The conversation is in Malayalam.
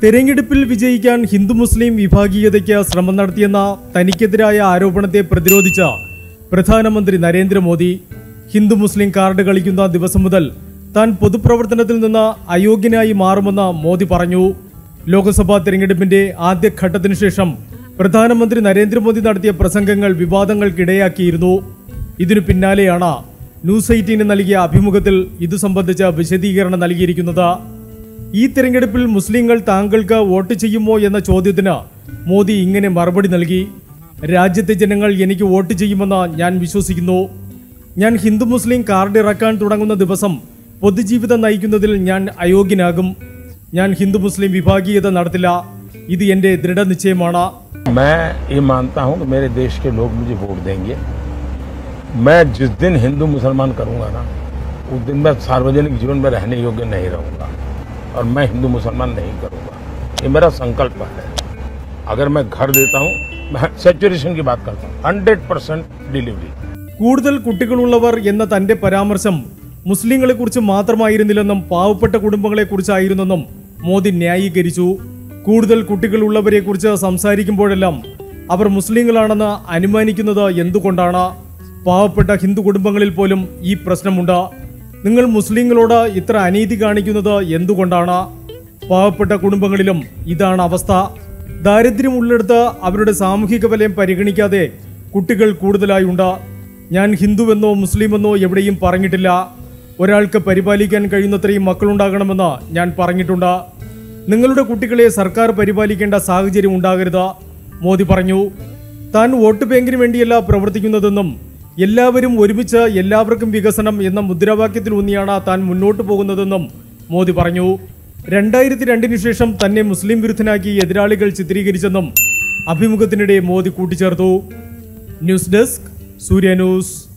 തെരഞ്ഞെടുപ്പിൽ വിജയിക്കാൻ ഹിന്ദു മുസ്ലിം വിഭാഗീയതയ്ക്ക് ശ്രമം നടത്തിയെന്ന തനിക്കെതിരായ ആരോപണത്തെ പ്രതിരോധിച്ച പ്രധാനമന്ത്രി നരേന്ദ്രമോദി ഹിന്ദു മുസ്ലിം കാർഡ് കളിക്കുന്ന ദിവസം മുതൽ താൻ പൊതുപ്രവർത്തനത്തിൽ നിന്ന് അയോഗ്യനായി മാറുമെന്ന് മോദി പറഞ്ഞു ലോക്സഭാ തെരഞ്ഞെടുപ്പിന്റെ ആദ്യഘട്ടത്തിനു ശേഷം പ്രധാനമന്ത്രി നരേന്ദ്രമോദി നടത്തിയ പ്രസംഗങ്ങൾ വിവാദങ്ങൾക്കിടയാക്കിയിരുന്നു ഇതിനു പിന്നാലെയാണ് ന്യൂസ് എയ്റ്റീന് നൽകിയ അഭിമുഖത്തിൽ ഇതു സംബന്ധിച്ച വിശദീകരണം നൽകിയിരിക്കുന്നത് ഈ തെരഞ്ഞെടുപ്പിൽ മുസ്ലിങ്ങൾ താങ്കൾക്ക് വോട്ട് ചെയ്യുമോ എന്ന ചോദ്യത്തിന് മോദി ഇങ്ങനെ മറുപടി നൽകി രാജ്യത്തെ ജനങ്ങൾ എനിക്ക് വോട്ട് ചെയ്യുമെന്ന് ഞാൻ വിശ്വസിക്കുന്നു ഞാൻ ഹിന്ദു മുസ്ലിം കാർഡ് ഇറക്കാൻ തുടങ്ങുന്ന ദിവസം പൊതുജീവിതം നയിക്കുന്നതിൽ ഞാൻ അയോഗ്യനാകും ഞാൻ ഹിന്ദു മുസ്ലിം വിഭാഗീയത നടത്തില്ല ഇത് എന്റെ ദൃഢനിശ്ചയമാണ് मैं ये मानता हूं कि मेरे देश के लोग मुझे वोट देंगे मैं जिस दिन हिंदू मुसलमान करूंगा ना उस दिन मैं सार्वजनिक जीवन में रहने योग्य नहीं रहूंगा और मैं हिंदू मुसलमान नहीं करूंगा ये मेरा संकल्प है अगर मैं घर देता हूं मैं सेचुरेशन की बात करता हूँ हंड्रेड परसेंट डिलीवरी കൂടുതൽ കുട്ടികളുള്ളവർ എന്ന തന്റെ പരാമർശം മുസ്ലിങ്ങളെക്കുറിച്ച് മാത്രമായിരുന്നില്ലെന്നും പാവപ്പെട്ട കുടുംബങ്ങളെക്കുറിച്ചായിരുന്നെന്നും മോദി ന്യായീകരിച്ചു കൂടുതൽ കുട്ടികളുള്ളവരെക്കുറിച്ച് സംസാരിക്കുമ്പോഴെല്ലാം അവർ മുസ്ലിങ്ങളാണെന്ന് അനുമാനിക്കുന്നത് എന്തുകൊണ്ടാണ് പാവപ്പെട്ട ഹിന്ദു കുടുംബങ്ങളിൽ പോലും ഈ പ്രശ്നമുണ്ട് നിങ്ങൾ മുസ്ലിങ്ങളോട് ഇത്ര അനീതി കാണിക്കുന്നത് എന്തുകൊണ്ടാണ് പാവപ്പെട്ട കുടുംബങ്ങളിലും ഇതാണ് അവസ്ഥ ദാരിദ്ര്യം ഉള്ളിടത്ത് അവരുടെ സാമൂഹിക വലയം പരിഗണിക്കാതെ കുട്ടികൾ കൂടുതലായി ഉണ്ട് ഞാൻ ഹിന്ദുവെന്നോ മുസ്ലിമെന്നോ എവിടെയും പറഞ്ഞിട്ടില്ല ഒരാൾക്ക് പരിപാലിക്കാൻ കഴിയുന്നത്രയും മക്കളുണ്ടാകണമെന്ന് ഞാൻ പറഞ്ഞിട്ടുണ്ട് നിങ്ങളുടെ കുട്ടികളെ സർക്കാർ പരിപാലിക്കേണ്ട സാഹചര്യം ഉണ്ടാകരുത് മോദി പറഞ്ഞു താൻ വോട്ട് ബാങ്കിന് വേണ്ടിയല്ല പ്രവർത്തിക്കുന്നതെന്നും എല്ലാവരും ഒരുമിച്ച് എല്ലാവർക്കും വികസനം എന്ന മുദ്രാവാക്യത്തിലൂന്നിയാണ് താൻ മുന്നോട്ട് പോകുന്നതെന്നും മോദി പറഞ്ഞു രണ്ടായിരത്തി രണ്ടിനു ശേഷം തന്നെ മുസ്ലിം വിരുദ്ധനാക്കി എതിരാളികൾ ചിത്രീകരിച്ചെന്നും അഭിമുഖത്തിനിടെ മോദി കൂട്ടിച്ചേർത്തു ന്യൂസ് ഡെസ്ക് സൂര്യ ന്യൂസ്